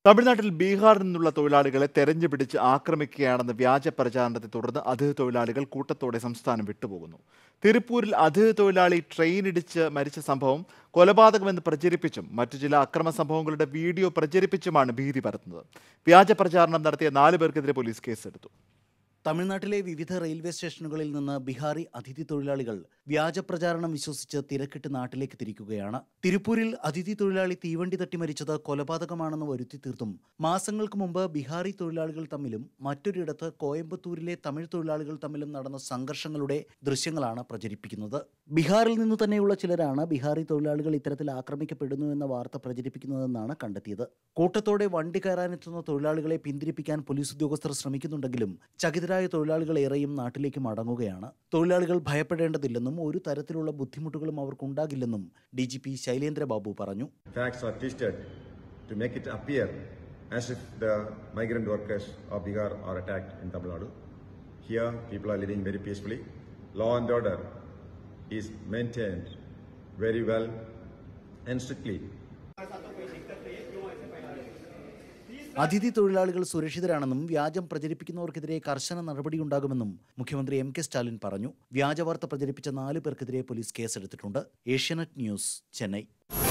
തമിഴ്നാട്ടിൽ ബീഹാറിൽ നിന്നുള്ള തൊഴിലാളികളെ തെരഞ്ഞുപിടിച്ച് ആക്രമിക്കുകയാണെന്ന വ്യാജ പ്രചാരണത്തെ തുടർന്ന് അതിഥി തൊഴിലാളികൾ കൂട്ടത്തോടെ സംസ്ഥാനം വിട്ടുപോകുന്നു തിരുപ്പൂരിൽ അതിഥി തൊഴിലാളി ട്രെയിനിടിച്ച് മരിച്ച സംഭവം കൊലപാതകമെന്ന് പ്രചരിപ്പിച്ചും മറ്റു ചില അക്രമ സംഭവങ്ങളുടെ വീഡിയോ പ്രചരിപ്പിച്ചുമാണ് ഭീതി പരത്തുന്നത് വ്യാജ പ്രചാരണം നടത്തിയ നാല് പേർക്കെതിരെ പോലീസ് കേസെടുത്തു തമിഴ്നാട്ടിലെ വിവിധ റെയിൽവേ സ്റ്റേഷനുകളിൽ നിന്ന് ബീഹാറി അതിഥി തൊഴിലാളികൾ വ്യാജ പ്രചാരണം വിശ്വസിച്ച് തിരക്കിട്ട് നാട്ടിലേക്ക് തിരിക്കുകയാണ് തിരുപ്പൂരിൽ അതിഥി തൊഴിലാളി തീവണ്ടി തട്ടി മരിച്ചത് കൊലപാതകമാണെന്ന് വരുത്തി തീർത്തും മാസങ്ങൾക്ക് മുമ്പ് ബീഹാറി തൊഴിലാളികൾ തമ്മിലും മറ്റൊരിടത്ത് കോയമ്പത്തൂരിലെ തമിഴ് തൊഴിലാളികൾ തമ്മിലും നടന്ന സംഘർഷങ്ങളുടെ ദൃശ്യങ്ങളാണ് പ്രചരിപ്പിക്കുന്നത് ബീഹാറിൽ നിന്ന് തന്നെയുള്ള ചിലരാണ് ബീഹാറി തൊഴിലാളികൾ ഇത്തരത്തിൽ ആക്രമിക്കപ്പെടുന്നു എന്ന വാർത്ത പ്രചരിപ്പിക്കുന്നതെന്നാണ് കണ്ടെത്തിയത് കൂട്ടത്തോടെ വണ്ടി കയറാനെത്തുന്ന തൊഴിലാളികളെ പിന്തിരിപ്പിക്കാൻ പോലീസ് ഉദ്യോഗസ്ഥർ ശ്രമിക്കുന്നുണ്ടെങ്കിലും ചകിതരായ തൊഴിലാളികൾ ഏറെയും നാട്ടിലേക്ക് മടങ്ങുകയാണ് തൊഴിലാളികൾ ഭയപ്പെടേണ്ടതില്ലെന്നും ഒരു തരത്തിലുള്ള ബുദ്ധിമുട്ടുകളും അവർക്കുണ്ടാകില്ലെന്നും D G P Shailendra Babu പറഞ്ഞു facts are twisted to make it appear as if the migrant workers of Bihar are attacked in Tamil Nadu. Here, people are living very peacefully. Law and order is maintained very well and strictly. അതിഥി തൊഴിലാളികൾ സുരക്ഷിതരാണെന്നും വ്യാജം പ്രചരിപ്പിക്കുന്നവർക്കെതിരെ കർശന നടപടിയുണ്ടാകുമെന്നും മുഖ്യമന്ത്രി M K Stalin പറഞ്ഞു വ്യാജവാർത്ത പ്രചരിപ്പിച്ച നാല് പേർക്കെതിരെ police കേസെടുത്തിട്ടുണ്ട് ഏഷ്യാനെറ്റ് ന്യൂസ് ചെന്നൈ